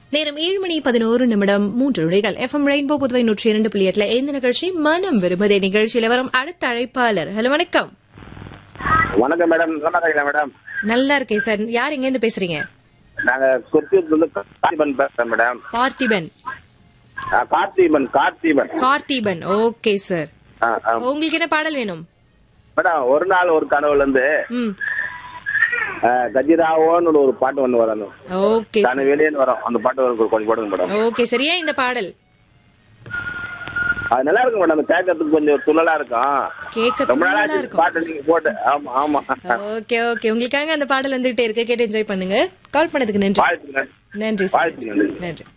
நேரம் ஏழு மணி பதினோரு நிமிடம் மூன்று நொடிகள் எஃப்எம் ரெயின்போ புதுவை நூற்றி இரண்டு புள்ளி எட்டுல இந்த நிகழ்ச்சி மனம் விரும்புதே நிகழ்ச்சியில வரும் அடுத்த அழைப்பாளர் ஹலோ வணக்கம் வணக்கம் மேடம் நல்லா இருக்கீங்களா மேடம் நல்லா இருக்கேன் சார் யார் எங்க இருந்து பேசுறீங்க நாங்க குறிச்சியில இருந்து கார்த்திபன் பேசுறேன் மேடம் பார்த்திபன் ஆ, கார்த்திபன் கார்த்திபன் கார்த்திபன் ஓகே சார் ஆ, ஆ. உங்களுக்கு என்ன பாடல் வேணும் மேடம் ஒரு நாள் ஒரு கனவுல இருந்து ம் ஆ, கஜிராவோன்னு ஒரு பாட்டு ஒண்ணு வரணும் ஓகே தானே வெளியேன்னு வரும் அந்த பாட்டு ஒரு கொஞ்சம் போடுங்க மேடம் ஓகே சரியா இந்த பாடல் அது நல்லா இருக்கும் மேடம் கேட்கறதுக்கு கொஞ்சம் துள்ளலா இருக்கும் கேட்க ரொம்ப நாளா நல்லா ஆச்சு இருக்கும் பாட்டு நீங்க போட்டு ஆமா ஆமா ஓகே ஓகே உங்களுக்காக அந்த பாடல் வந்துகிட்டே இருக்கு கேட்டு என்ஜாய் பண்ணுங்க கால் பண்ணதுக்கு நன்றி வாழ்த்துங்க நன்றி சார் வாழ்த்துங்க நன்றி